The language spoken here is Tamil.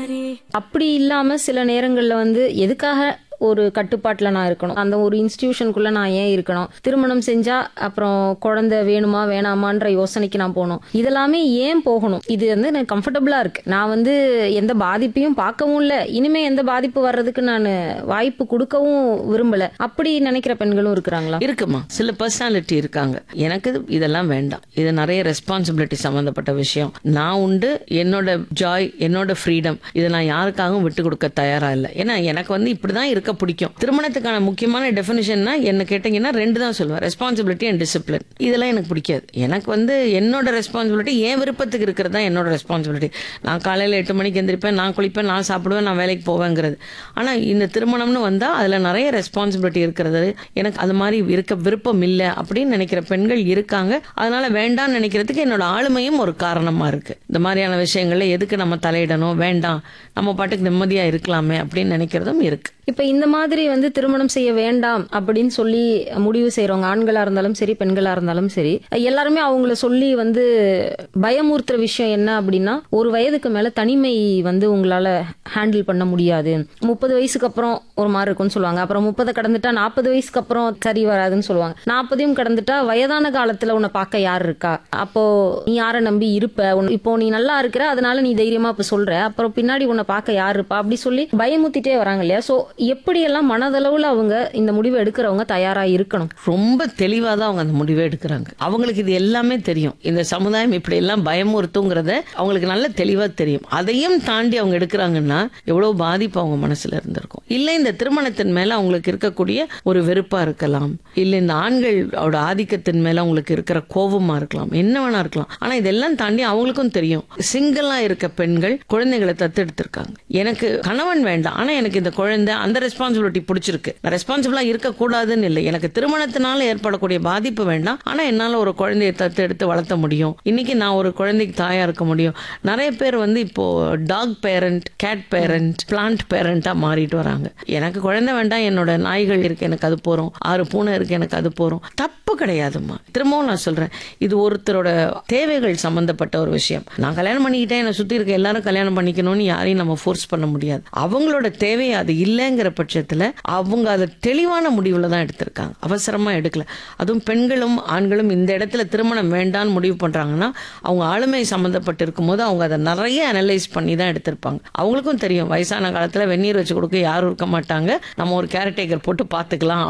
அப்படி இல்லாம சில நேரங்கள்ல வந்து எதுக்காக ஒரு கட்டுப்பாட்டில் நான் இருக்கணும் அந்த ஒரு இன்ஸ்டிடியூஷனுக்குள்ள நான் ஏன் இருக்கணும் திருமணம் செஞ்சா அப்புறம் குழந்தை வேணுமா வேணாமான்ற யோசனைக்கு நான் போகணும் இதெல்லாமே ஏன் போகணும் இது வந்து எனக்கு கம்ஃபர்டபுளா இருக்கு நான் வந்து எந்த பாதிப்பையும் பார்க்கவும் இல்லை இனிமே எந்த பாதிப்பு வர்றதுக்கு நான் வாய்ப்பு கொடுக்கவும் விரும்பல அப்படி நினைக்கிற பெண்களும் இருக்கிறாங்களா இருக்குமா சில பர்சனாலிட்டி இருக்காங்க எனக்கு இது- இதெல்லாம் வேண்டாம் இது நிறைய ரெஸ்பான்சிபிலிட்டி சம்பந்தப்பட்ட விஷயம் நான் உண்டு என்னோட ஜாய் என்னோட ஃப்ரீடம் இதை நான் யாருக்காகவும் விட்டு கொடுக்க தயாரா இல்லை ஏன்னா எனக்கு வந்து இப்படிதான் இருக்க பிடிக்கும் திருமணத்துக்கான முக்கியமான டெஃபினிஷன்னா என்ன கேட்டீங்கன்னா ரெண்டு தான் சொல்லுவேன் ரெஸ்பான்சிபிலிட்டி அண்ட் டிசிப்ளின் இதெல்லாம் எனக்கு பிடிக்காது எனக்கு வந்து என்னோட ரெஸ்பான்சிபிலிட்டி என் விருப்பத்துக்கு இருக்கிறது தான் என்னோட ரெஸ்பான்சிபிலிட்டி நான் காலையில் எட்டு மணிக்கு எந்திரிப்பேன் நான் குளிப்பேன் நான் சாப்பிடுவேன் நான் வேலைக்கு போவேங்கிறது ஆனால் இந்த திருமணம்னு வந்தால் அதில் நிறைய ரெஸ்பான்சிபிலிட்டி இருக்கிறது எனக்கு அது மாதிரி இருக்க விருப்பம் இல்லை அப்படின்னு நினைக்கிற பெண்கள் இருக்காங்க அதனால வேண்டாம்னு நினைக்கிறதுக்கு என்னோட ஆளுமையும் ஒரு காரணமாக இருக்கு இந்த மாதிரியான விஷயங்கள்ல எதுக்கு நம்ம தலையிடணும் வேண்டாம் நம்ம பாட்டுக்கு நிம்மதியாக இருக்கலாமே அப்படின்னு நினைக்கிறதும் இருக்கு இப்ப இந்த மாதிரி வந்து திருமணம் செய்ய வேண்டாம் அப்படின்னு சொல்லி முடிவு செய்யறவங்க ஆண்களா இருந்தாலும் சரி பெண்களா இருந்தாலும் சரி எல்லாருமே அவங்கள சொல்லி வந்து பயமுறுத்துற விஷயம் என்ன அப்படின்னா ஒரு வயதுக்கு மேல தனிமை வந்து உங்களால ஹேண்டில் பண்ண முடியாது முப்பது வயசுக்கு அப்புறம் ஒரு மாதிரி இருக்கும்னு சொல்லுவாங்க அப்புறம் முப்பதை கடந்துட்டா நாற்பது வயசுக்கு அப்புறம் சரி வராதுன்னு சொல்லுவாங்க நாற்பதையும் கடந்துட்டா வயதான காலத்துல உன்னை பார்க்க யார் இருக்கா அப்போ நீ யாரை நம்பி இருப்ப உன்- இப்போ நீ நல்லா இருக்கிற அதனால நீ தைரியமா இப்ப சொல்ற அப்புறம் பின்னாடி உன்னை பார்க்க யார் இருப்பா அப்படி சொல்லி பயமுத்திட்டே வராங்க இல்லையா சோ எப்படியெல்லாம் மனதளவுல அவங்க இந்த முடிவை எடுக்கிறவங்க தயாரா இருக்கணும் ரொம்ப தெளிவாக தான் அவங்க அந்த முடிவை எடுக்கிறாங்க அவங்களுக்கு இது எல்லாமே தெரியும் இந்த சமுதாயம் இப்படி எல்லாம் பயமுறுத்துங்கிறத அவங்களுக்கு நல்ல தெளிவாக தெரியும் அதையும் தாண்டி அவங்க எடுக்கிறாங்கன்னா எவ்வளவு பாதிப்பு அவங்க மனசுல இருந்திருக்கும் இல்லை இந்த திருமணத்தின் மேல அவங்களுக்கு இருக்கக்கூடிய ஒரு வெறுப்பா இருக்கலாம் இல்லை இந்த ஆண்களோட ஆதிக்கத்தின் மேல அவங்களுக்கு இருக்கிற கோபமா இருக்கலாம் என்ன வேணா இருக்கலாம் ஆனா இதெல்லாம் தாண்டி அவங்களுக்கும் தெரியும் சிங்கிளா இருக்க பெண்கள் குழந்தைகளை தத்தெடுத்திருக்காங்க எனக்கு கணவன் வேண்டாம் ஆனா எனக்கு இந்த குழந்தை அந்த ரெஸ்பான்சிபிலிட்டி பிடிச்சிருக்கு நான் ரெஸ்பான்சிபிளா இருக்க கூடாதுன்னு இல்லை எனக்கு திருமணத்தினால ஏற்படக்கூடிய பாதிப்பு வேண்டாம் ஆனா என்னால ஒரு குழந்தையை தத்து எடுத்து வளர்த்த முடியும் இன்னைக்கு நான் ஒரு குழந்தைக்கு தாயா இருக்க முடியும் நிறைய பேர் வந்து இப்போ dog parent cat parent plant பேரண்டா மாறிட்டு வராங்க எனக்கு குழந்தை வேண்டாம் என்னோட நாய்கள் இருக்கு எனக்கு அது போறோம் ஆறு பூனை இருக்கு எனக்கு அது போறோம் தப்பு கிடையாதும்மா திரும்பவும் நான் சொல்றேன் இது ஒருத்தரோட தேவைகள் சம்பந்தப்பட்ட ஒரு விஷயம் நான் கல்யாணம் பண்ணிக்கிட்டேன் என்னை சுத்தி இருக்க எல்லாரும் கல்யாணம் பண்ணிக்கணும்னு யாரையும் நம்ம ஃபோர்ஸ் பண்ண முடியாது அவங்களோட தேவை அது இல்லைங்கிற பட்சத்துல அவங்க அதை தெளிவான முடிவுல தான் எடுத்திருக்காங்க அவசரமா எடுக்கல அதுவும் பெண்களும் ஆண்களும் இந்த இடத்துல திருமணம் வேண்டான்னு முடிவு பண்றாங்கன்னா அவங்க ஆளுமை சம்பந்தப்பட்டு இருக்கும்போது அவங்க அதை நிறைய அனலைஸ் பண்ணி தான் எடுத்திருப்பாங்க அவங்களுக்கும் தெரியும் வயசான காலத்துல வெந்நீர் வச்சு கொடுக்க யாரும் இருக்க மாட்டாங்க நம்ம ஒரு கேரட்டேக்கர் போட்டு பார்த்துக்கலாம்